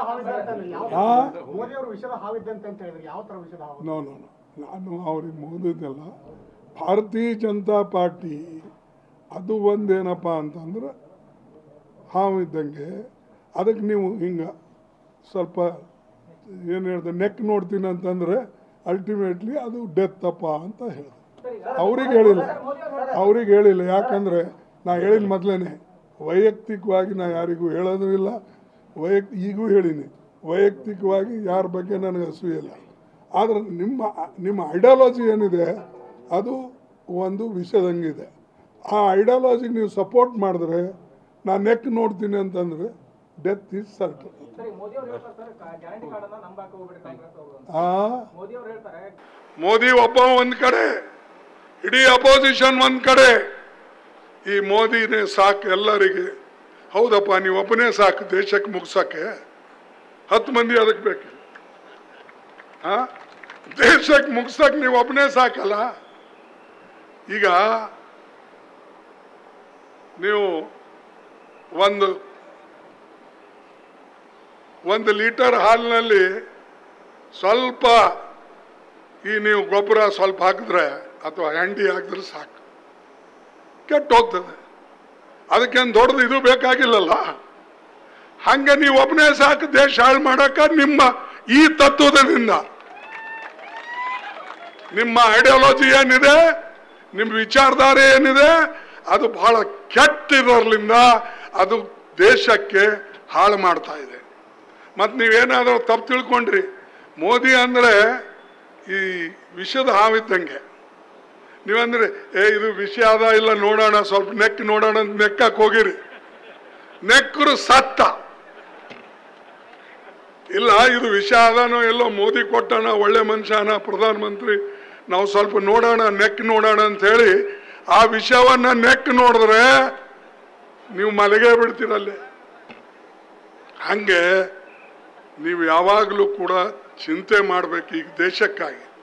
ಹಾವಿದೆ ಅಂತ ಹೇಳಿದ್ರು. ಯಾವ ಆ ಮೋದಿ ಅವರು ವಿಷದ ಹಾವಿದ್ದಂತೆ ಅಂತ ಹೇಳಿದ್ರು ಯಾವ ತರ ವಿಷದ ಹಾವು ನೋ ನೋ ನೋ ನಾನು ಅವ್ರಿಗೆ ಮೋದಿದ್ದಲ್ಲ ಭಾರತೀಯ ಜನತಾ ಪಾರ್ಟಿ ಅದು ಒಂದೇನಪ್ಪ ಅಂತಂದ್ರೆ ಹಾವು ಇದ್ದಂಗೆ ಅದಕ್ಕೆ ನೀವು ಹಿಂಗೆ ಸ್ವಲ್ಪ ಏನು ಹೇಳ್ದೆ ನೆಕ್ ನೋಡ್ತೀನಿ ಅಂತಂದರೆ ಅಲ್ಟಿಮೇಟ್ಲಿ ಅದು ಡೆತ್ ಅಪ್ಪ ಅಂತ ಹೇಳಿದೆ ಅವ್ರಿಗೆ ಹೇಳಿಲ್ಲ ಅವ್ರಿಗೆ ಹೇಳಿಲ್ಲ ಯಾಕಂದರೆ ನಾ ಹೇಳಿದ ಮೊದಲೇ ವೈಯಕ್ತಿಕವಾಗಿ ನಾ ಯಾರಿಗೂ ಹೇಳೋದು ಇಲ್ಲ ವೈಯಕ್ತಿ ಈಗೂ ಹೇಳಿನಿ ವೈಯಕ್ತಿಕವಾಗಿ ಯಾರ ಬಗ್ಗೆ ನನಗೆ ಅಸೂಯಿಲ್ಲ ಆದರೆ ನಿಮ್ಮ ನಿಮ್ಮ ಐಡಿಯಾಲಜಿ ಏನಿದೆ ಅದು ಒಂದು ವಿಷಯದಂಗಿದೆ ಆ ಐಡಿಯಾಲಜಿಗೆ ನೀವು ಸಪೋರ್ಟ್ ಮಾಡಿದ್ರೆ ನಾನು ನೆಕ್ ನೋಡ್ತೀನಿ ಅಂತಂದರೆ ಡೆತ್ ಈಸ್ ಸರ್ಟನ್ ಸರಿ ಮೋದಿ ಅವ್ರು ಹೇಳ್ತಾರೆ ಸರ್ ಗ್ಯಾರಂಟಿ ಕಾರ್ಡ್ ಅನ್ನ ನಂಬಾಕ ಹೋಗ್ಬೇಡಿ ಕಾಂಗ್ರೆಸ್ ಅವರು ಅಂತ. ಆ ಮೋದಿ ಅವ್ರು ಹೇಳ್ತಾರೆ ಮೋದಿ ಒಬ್ಬ ಒಂದು ಕಡೆ ಇಡೀ ಅಪೋಸಿಷನ್ ಒಂದು ಕಡೆ ಈ ಮೋದಿನೇ ಸಾಕು ಎಲ್ಲರಿಗೆ ಹೌದಪ್ಪ ನೀವು ಒಬ್ಬನೇ ಸಾಕು ದೇಶಕ್ಕೆ ಮುಗ್ಸಕ್ಕೆ ಹತ್ತು ಮಂದಿ ಅದಕ್ಕೆ ಬೇಕು ಹಾ ದೇಶಕ್ಕೆ ಮುಗ್ಸಕ್ಕೆ ನೀವು ಒಬ್ಬನೇ ಸಾಕಲ್ಲ ಈಗ ನೀವು ಒಂದು ಒಂದು ಲೀಟರ್ ಹಾಲಿನಲ್ಲಿ ಸ್ವಲ್ಪ ಈ ನೀವು ಗೊಬ್ಬರ ಸ್ವಲ್ಪ ಹಾಕಿದ್ರೆ ಅಥವಾ ಹಂಡಿ ಹಾಕಿದ್ರೆ ಸಾಕು ಕೆಟ್ಟು ಹೋಗ್ತದೆ ಅದಕ್ಕೇನು ದೊಡ್ಡದು ಇದು ಬೇಕಾಗಿಲ್ಲಲ್ಲ ಹಂಗೆ ನೀವು ಒಬ್ಬನೇ ಸಾಕು ದೇಶ ಹಾಳು ಮಾಡಕ ನಿಮ್ಮ ಈ ತತ್ವದಿಂದ ನಿಮ್ಮ ಐಡಿಯಾಲಜಿ ಏನಿದೆ ನಿಮ್ಮ ವಿಚಾರಧಾರೆ ಏನಿದೆ ಅದು ಬಹಳ ಕೆಟ್ಟಿರೋದ್ರಿಂದ ಅದು ದೇಶಕ್ಕೆ ಹಾಳು ಮಾಡ್ತಾ ಇದೆ ಮತ್ತು ನೀವೇನಾದರೂ ತಪ್ಪು ತಿಳ್ಕೊಂಡ್ರಿ ಮೋದಿ ಅಂದರೆ ಈ ವಿಷದ ಹಾವಿದ್ದಂಗೆ ನೀವಂದ್ರೆ ಏ ಇದು ವಿಷಯ ಅದ ಇಲ್ಲ ನೋಡೋಣ ಸ್ವಲ್ಪ ನೆಕ್ ನೋಡೋಣ ಅಂತ ನೆಕ್ಕಕ್ಕೆ ಹೋಗಿರಿ ನೆಕ್ಕರು ಸತ್ತ ಇಲ್ಲ ಇದು ವಿಷಯ ಅದಾನೋ ಎಲ್ಲೋ ಮೋದಿ ಕೊಟ್ಟಣ ಒಳ್ಳೆ ಮನುಷ್ಯನ ಪ್ರಧಾನಮಂತ್ರಿ ನಾವು ಸ್ವಲ್ಪ ನೋಡೋಣ ನೆಕ್ ನೋಡೋಣ ಅಂತ ಹೇಳಿ ಆ ವಿಷಯವನ್ನ ನೆಕ್ ನೋಡಿದ್ರೆ ನೀವು ಮಲಗೇ ಬಿಡ್ತೀರಲ್ಲಿ ಹಂಗೆ ನೀವು ಯಾವಾಗಲೂ ಕೂಡ ಚಿಂತೆ ಮಾಡ್ಬೇಕು ಈಗ ದೇಶಕ್ಕಾಗಿ